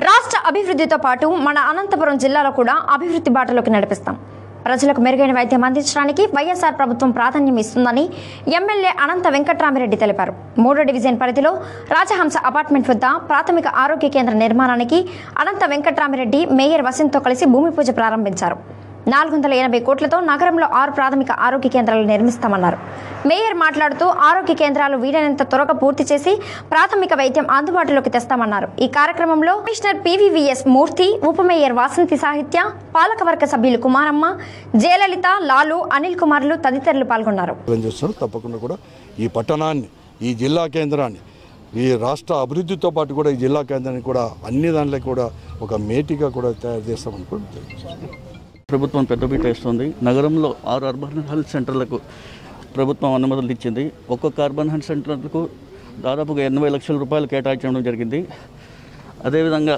రాష్ట్ర అభివృద్ధితో పాటు మన అనంతపురం జిల్లాలో కూడా అభివృద్ధి బాటలోకి నడిపిస్తాం ప్రజలకు మెరుగైన వైద్యం అందించడానికి వైఎస్ఆర్ ప్రభుత్వం ప్రాధాన్యం ఇస్తుందని ఎమ్మెల్యే అనంత వెంకట్రామిరెడ్డి తెలిపారు మూడో డివిజన్ పరిధిలో రాజహంస అపార్ట్మెంట్ వద్ద ప్రాథమిక ఆరోగ్య కేంద్ర నిర్మాణానికి అనంత వెంకట్రామిరెడ్డి మేయర్ వసంత్తో కలిసి భూమి పూజ ప్రారంభించారు నాలుగు వందల ఎనభై కోట్లతో నగరంలో ఆరు ప్రాథమిక ఆరోగ్య కేంద్రాలు నిర్మిస్తామన్నారు మేయర్ మాట్లాడుతూ ఆరోగ్య కేంద్రాలు వీలైనంత త్వరగా పూర్తి చేసి ప్రాథమిక వైద్యం అందుబాటులోకి తెస్తామన్నారు ఈ కార్యక్రమంలో కమిషనర్ పివివిఎస్ మూర్తి ఉప మేయర్ వాసంతి సాహిత్య పాలకవర్గ సభ్యులు కుమారమ్మ జయలలిత లాలు అనిల్ కుమార్లు తదితరులు పాల్గొన్నారు ప్రయత్నం చేస్తున్నారు తప్పకుండా కూడా ఈ పట్టణాన్ని ఈ జిల్లా కేంద్రాన్ని ఈ రాష్ట్ర అభివృద్ధితో పాటు కూడా ఈ జిల్లా కేంద్రాన్ని కూడా అన్ని దాంట్లో కూడా ఒక మేటిగా కూడా తయారు చేస్తామని కూడా తెలియజేస్తున్నాను. ప్రభుత్వం పెద్దపీట వేస్తుంది నగరంలో ఆరు అర్బన్ హెల్త్ సెంటర్లకు ప్రభుత్వం అనుమతులు ఇచ్చింది ఒక్కొక్క అర్బన్ హెల్త్ సెంటర్లకు దాదాపుగా ఎనభై లక్షల రూపాయలు కేటాయించడం జరిగింది అదేవిధంగా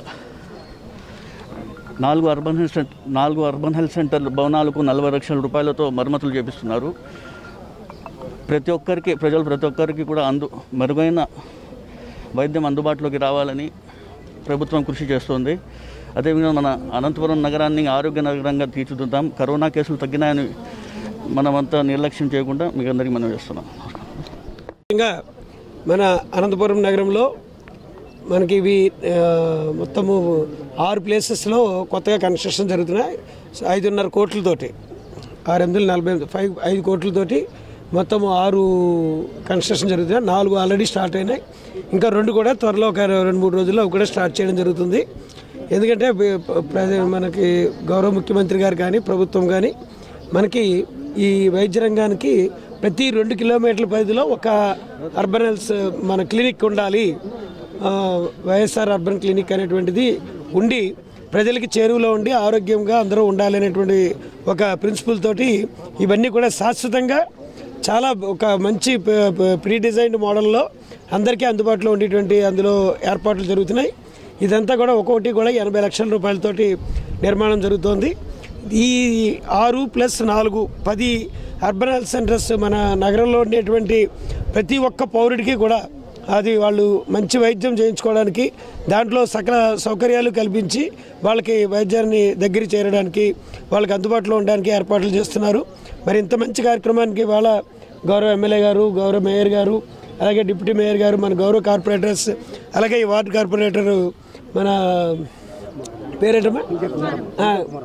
నాలుగు అర్బన్ హెల్త్ సెంటర్ నాలుగు అర్బన్ హెల్త్ సెంటర్ భవనాలకు నలభై లక్షల రూపాయలతో మరమ్మతులు చేపిస్తున్నారు ప్రతి ఒక్కరికి ప్రజలు ప్రతి ఒక్కరికి కూడా అందు మెరుగైన వైద్యం అందుబాటులోకి రావాలని ప్రభుత్వం కృషి చేస్తోంది అదేవిధంగా మన అనంతపురం నగరాన్ని ఆరోగ్య నగరంగా తీర్చిదిద్దాం కరోనా కేసులు తగ్గినాయని మనమంతా నిర్లక్ష్యం చేయకుండా మీకు అందరికీ మనం చేస్తున్నాం ముఖ్యంగా మన అనంతపురం నగరంలో మనకి ఇవి ఆ, మొత్తము ఆరు ప్లేసెస్లో కొత్తగా కన్స్ట్రక్షన్ జరుగుతున్నాయి సో ఐదున్నర కోట్లతోటి ఆరు ఎనిమిది నలభై ఎనిమిది ఫైవ్ ఐదు కోట్లతోటి మొత్తం ఆరు కన్స్ట్రక్షన్ జరుగుతున్నాయి నాలుగు ఆల్రెడీ స్టార్ట్ అయినాయి ఇంకా రెండు కూడా త్వరలో ఒక రెండు మూడు రోజుల్లో అవి కూడా స్టార్ట్ చేయడం జరుగుతుంది ఎందుకంటే ప- ప్రజ- మనకి గౌరవ ముఖ్యమంత్రి గారు కానీ ప్రభుత్వం కానీ మనకి ఈ వైద్య రంగానికి ప్రతి రెండు కిలోమీటర్ల పరిధిలో ఒక అర్బన్ హెల్త్ మన క్లినిక్ ఉండాలి ఆ, వైఎస్ఆర్ అర్బన్ క్లినిక్ అనేటువంటిది ఉండి ప్రజలకి చేరువలో ఉండి ఆరోగ్యంగా అందరూ ఉండాలి అనేటువంటి ఒక ప్రిన్సిపల్ తోటి ఇవన్నీ కూడా శాశ్వతంగా చాలా ఒక మంచి ప- ప- ప్రీ డిజైన్డ్ మోడల్లో అందరికీ అందుబాటులో ఉండేటువంటి అందులో ఏర్పాట్లు జరుగుతున్నాయి ఇదంతా కూడా ఒక్కొక్కటి కూడా ఎనభై లక్షల రూపాయలతోటి నిర్మాణం జరుగుతోంది ఈ ఆరు ప్లస్ నాలుగు పది అర్బన్ హెల్త్ సెంటర్స్ మన నగరంలో ఉండేటువంటి ప్రతి ఒక్క పౌరుడికి కూడా అది వాళ్ళు మంచి వైద్యం చేయించుకోవడానికి దాంట్లో సకల సౌకర్యాలు కల్పించి వాళ్ళకి వైద్యాన్ని దగ్గర చేరడానికి వాళ్ళకి అందుబాటులో ఉండడానికి ఏర్పాట్లు చేస్తున్నారు మరి ఇంత మంచి కార్యక్రమానికి వాళ్ళ గౌరవ ఎమ్మెల్యే గారు గౌరవ మేయర్ గారు అలాగే డిప్యూటీ మేయర్ గారు మన గౌరవ కార్పొరేటర్స్ అలాగే ఈ వార్డు కార్పొరేటర్ మన పేరేంటమ్మా ఆ,